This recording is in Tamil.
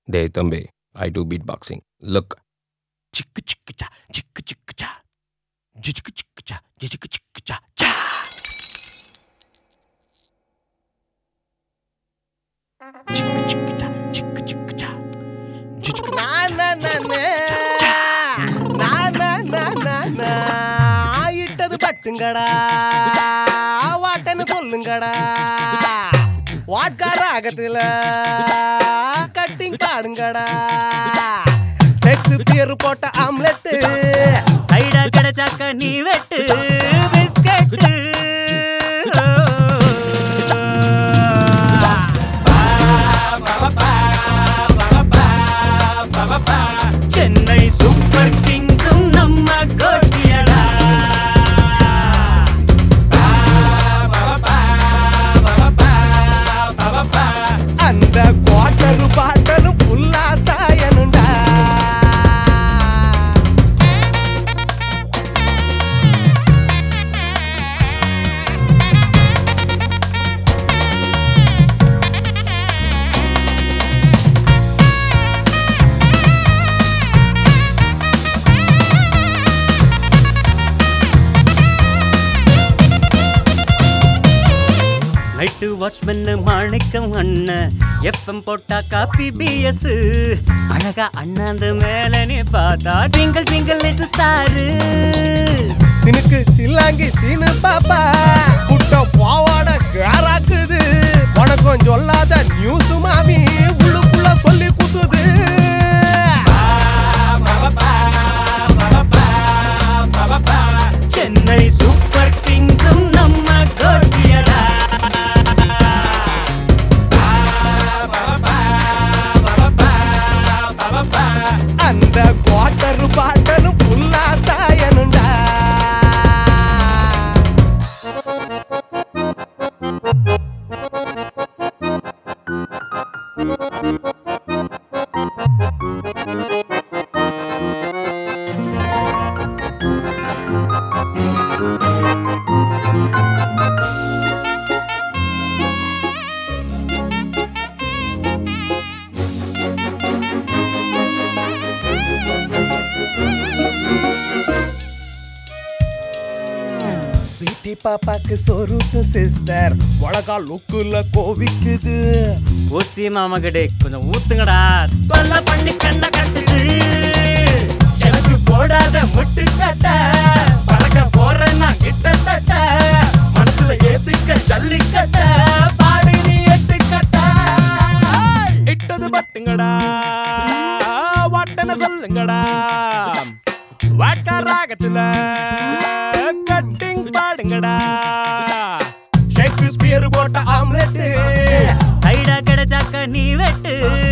டேய் தம்பி I do beat boxing look சிக்கு சிக்கு சா சிக்கு சிக்கு சா ஜிஜிக்கு சிக்கு சா ஜிஜிக்கு சிக்கு சா சா சிக்கு சிக்கு சா சிக்கு சிக்கு சா ஜிஜிக்கு நா நா நா நா நா நா நா நா நா ஆயிட்டது பட்டுங்கடா வாட்டன்னு சொல்லுங்கடா வாட்கார ஆகத்துல கட்டிங் பாடுங்கடா செத்து பேரு போட்ட ஆம்லெட்டு சைடா கிடைச்சாக்க நீ வெட்டு பிஸ்கட் சென்னை சூப்பர் கிங்ஸும் நம்ம கோஷ்டியடா அந்த குவார்டர் பாட்டலும் புல்லா சாயனுண்டா நைட்டு வாட்ச்மேன் மாணிக்கம் அண்ணன் எஃப்எம் போட்டா காப்பி பிஎஸ் அழகா அண்ணாந்து மேல நீ பார்த்தா ட்விங்கிள் ட்விங்கிள் லிட்டில் ஸ்டாரு சினுக்கு சில்லாங்கி சீனு பாப்பா குட்ட பாவாட கேராக்குது வணக்கம் சொல்லாத நியூஸ் மாமி உள்ளுக்குள்ள சொல்லி குத்துது சென்னை சூப்பர் கிங்ஸும் நம்ம கோஷ்டியடா அந்த குவார்டர் பாட்டலும் புல்லா சாயனுண்டா சிட்டி பாப்பாக்கு சொருட்டு சிஸ்டர் உலகா லுக்குல கோவிக்குது ஓசி மாமா கிட்டே கொஞ்சம் ஊத்துங்கடா தொல்லை பண்ணி கண்ண கட்டுது எனக்கு போடாத முட்டு கட்ட பழக்க போறேன் நான் கிட்டத்தட்ட மனசுல ஏத்துக்க ஜல்லிக்கட்ட பாடு நீ எட்டுக்கட்ட இட்டது பட்டுங்கடா வாட்டன சொல்லுங்கடா வாட்ட ராகத்துல கட்டிங் பாடுங்கடா ஷேக்ஸ்பியர் போட்ட ஆம்லெட் சைடா கிடைச்சாக்க நீ வெட்டு